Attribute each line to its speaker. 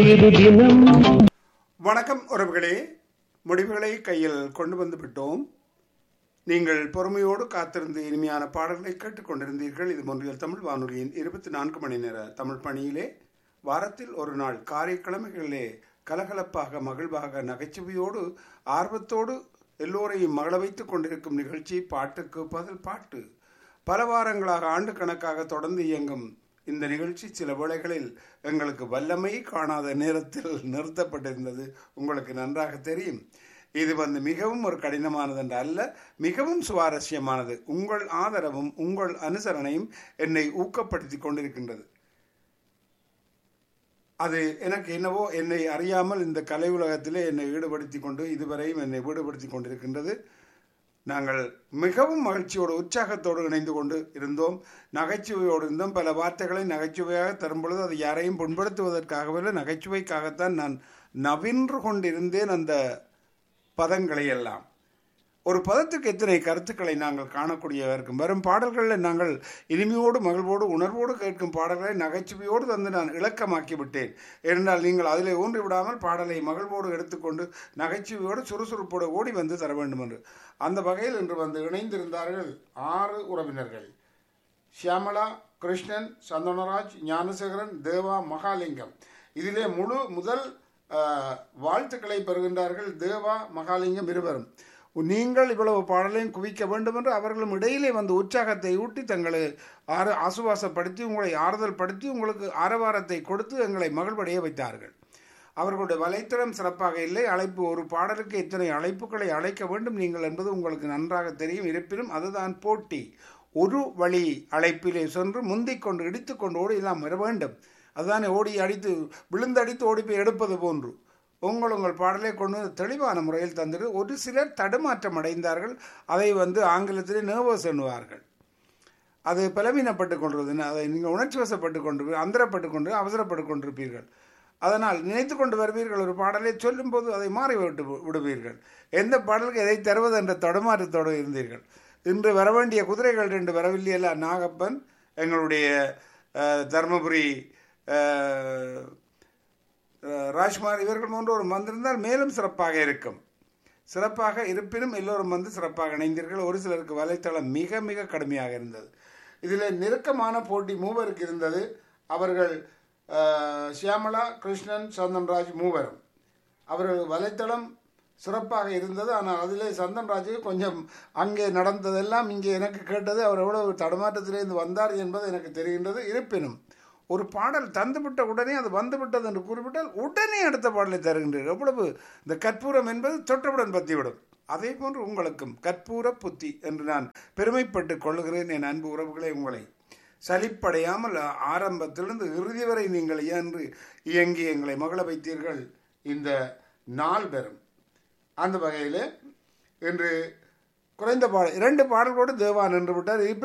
Speaker 1: இது தினம்
Speaker 2: வணக்கம் உறவுகளே முடிவுகளை கையில் கொண்டு வந்து விட்டோம் நீங்கள் பொறுமையோடு காத்திருந்து இனிமையான பாடல்களை கேட்டுக்கொண்டிருந்தீர்கள் இது மொன்றியல் தமிழ் வானொலியின் இருபத்தி நான்கு மணி நேர தமிழ் பணியிலே வாரத்தில் ஒரு நாள் காரைக்கிழமைகளிலே கலகலப்பாக மகிழ்வாக நகைச்சுவையோடு ஆர்வத்தோடு எல்லோரையும் மகள வைத்துக் கொண்டிருக்கும் நிகழ்ச்சி பாட்டுக்கு பதில் பாட்டு பல வாரங்களாக ஆண்டு கணக்காக தொடர்ந்து இயங்கும் இந்த நிகழ்ச்சி சில வேளைகளில் எங்களுக்கு வல்லமை காணாத நேரத்தில் நிறுத்தப்பட்டிருந்தது உங்களுக்கு நன்றாக தெரியும் இது வந்து மிகவும் ஒரு கடினமானது என்று அல்ல மிகவும் சுவாரஸ்யமானது உங்கள் ஆதரவும் உங்கள் அனுசரணையும் என்னை ஊக்கப்படுத்தி கொண்டிருக்கின்றது அது எனக்கு என்னவோ என்னை அறியாமல் இந்த கலை உலகத்திலே என்னை ஈடுபடுத்தி கொண்டு இதுவரையும் என்னை ஈடுபடுத்தி கொண்டிருக்கின்றது நாங்கள் மிகவும் மகிழ்ச்சியோடு உற்சாகத்தோடு இணைந்து கொண்டு இருந்தோம் நகைச்சுவையோடு இருந்தோம் பல வார்த்தைகளை நகைச்சுவையாக தரும் பொழுது அது யாரையும் புண்படுத்துவதற்காகவில்லை நகைச்சுவைக்காகத்தான் நான் நவின்று கொண்டிருந்தேன் அந்த பதங்களை எல்லாம் ஒரு பதத்துக்கு எத்தனை கருத்துக்களை நாங்கள் காணக்கூடியதாக இருக்கும் வரும் பாடல்களில் நாங்கள் இனிமையோடு மகிழ்வோடு உணர்வோடு கேட்கும் பாடல்களை நகைச்சுவையோடு தந்து நான் இலக்கமாக்கி விட்டேன் ஏனென்றால் நீங்கள் அதில் ஊன்றி விடாமல் பாடலை மகிழ்வோடு எடுத்துக்கொண்டு நகைச்சுவையோடு சுறுசுறுப்போடு ஓடி வந்து தர வேண்டும் என்று அந்த வகையில் இன்று வந்து இணைந்திருந்தார்கள் ஆறு உறவினர்கள் ஷியாமலா கிருஷ்ணன் சந்தனராஜ் ஞானசேகரன் தேவா மகாலிங்கம் இதிலே முழு முதல் அஹ், வாழ்த்துக்களை பெறுகின்றார்கள் தேவா மகாலிங்கம் இருவரும் நீங்கள் இவ்வளவு பாடலையும் குவிக்க வேண்டும் என்று அவர்களும் இடையிலே வந்து உற்சாகத்தை ஊட்டி தங்களை ஆறு ஆசுவாசப்படுத்தி உங்களை ஆறுதல் படுத்தி உங்களுக்கு ஆரவாரத்தை கொடுத்து எங்களை மகிழ்வடைய வைத்தார்கள் அவர்களுடைய வலைத்தளம் சிறப்பாக இல்லை அழைப்பு ஒரு பாடலுக்கு இத்தனை அழைப்புகளை அழைக்க வேண்டும் நீங்கள் என்பது உங்களுக்கு நன்றாக தெரியும் இருப்பினும் அதுதான் போட்டி ஒரு வழி அழைப்பிலே சென்று முந்திக் கொண்டு இடித்துக்கொண்டு ஓடி எல்லாம் வர வேண்டும் அதுதானே ஓடி அடித்து விழுந்தடித்து ஓடி போய் எடுப்பது போன்று உங்கள் உங்கள் பாடலை கொண்டு வந்து தெளிவான முறையில் தந்துட்டு ஒரு சிலர் தடுமாற்றம் அடைந்தார்கள் அதை வந்து ஆங்கிலத்திலே நர்வஸ் எண்ணுவார்கள் அது பலவீனப்பட்டு கொண்டிருது அதை நீங்கள் உணர்ச்சி வசப்பட்டு கொண்டு அந்தரப்பட்டு கொண்டு அவசரப்பட்டு கொண்டிருப்பீர்கள் அதனால் நினைத்து கொண்டு வருவீர்கள் ஒரு பாடலை சொல்லும்போது அதை மாறி விட்டு விடுவீர்கள் எந்த பாடலுக்கு எதை தருவது என்ற தடுமாற்றத்தோடு இருந்தீர்கள் இன்று வர வேண்டிய குதிரைகள் ரெண்டு வரவில்லையல்ல நாகப்பன் எங்களுடைய அஹ், தர்மபுரி அஹ், அஹ், ராஜ்குமார் இவர்கள் போன்ற ஒரு வந்திருந்தால் மேலும் சிறப்பாக இருக்கும் சிறப்பாக இருப்பினும் எல்லோரும் வந்து சிறப்பாக இணைந்தீர்கள் ஒரு சிலருக்கு வலைத்தளம் மிக மிக கடுமையாக இருந்தது இதில் நெருக்கமான போட்டி மூவருக்கு இருந்தது அவர்கள் அஹ், சியாமளா கிருஷ்ணன் சந்தன்ராஜ் மூவரும் அவர்கள் வலைத்தளம் சிறப்பாக இருந்தது ஆனால் அதிலே சந்தன்ராஜுக்கு கொஞ்சம் அங்கே நடந்ததெல்லாம் இங்கே எனக்கு கேட்டது அவர் எவ்வளவு தடுமாற்றத்திலிருந்து வந்தார் என்பது எனக்கு தெரிகின்றது இருப்பினும் ஒரு பாடல் தந்துவிட்ட உடனே அது வந்துவிட்டது என்று கூறிவிட்டால் உடனே அடுத்த பாடலை தருகின்றீர்கள் எவ்வளவு இந்த கற்பூரம் என்பது தொட்டவுடன் பத்திவிடும் அதே போன்று உங்களுக்கும் கற்பூர புத்தி என்று நான் பெருமைப்பட்டு கொள்ளுகிறேன் என் அன்பு உறவுகளே உங்களை சலிப்படையாமல் ஆரம்பத்திலிருந்து இறுதி வரை நீங்கள் இயன்று இயங்கி எங்களை மகள வைத்தீர்கள் இந்த நாள் பெறும் அந்த வகையில் இன்று குறைந்த பாடல் இரண்டு பாடல்களோடு தேவா நின்று விட்டார்